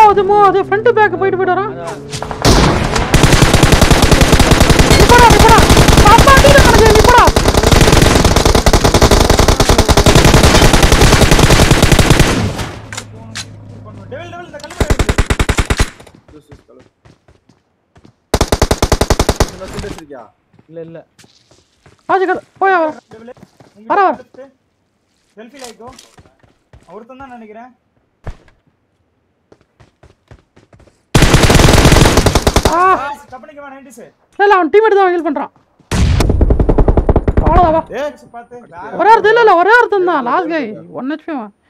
ஆகுது மூவ் ஆகுது front back போயிட்டு போயிட்டு வரான் நிப்படா நிப்படா பாப்பா அடிக்கிற கணக்கு நிப்படா டெவில் டெவில் இந்த கல்லு ஜூஸ் ஜூஸ் கலு என்ன சுண்டு வச்சிருக்கியா இல்ல இல்ல ஆஜிக்கல் போய் வர டெவில் வர, வர. செல்ஃபி லைக்கோ ஒருத்தன் தான் நினைக்கிறேன் ஆ கம்பெனிக்கு வா 90s இல்ல இல்ல அவன் டீம்மேட் தான் ஹீல் பண்றான் அவ்வளோதான் வா பார்த்து வேற ஒரே ஒருத்தர் இல்ல இல்ல ஒரே ஒருத்தன் தான் லாஸ்ட் கை ஒன் ஹெச்பி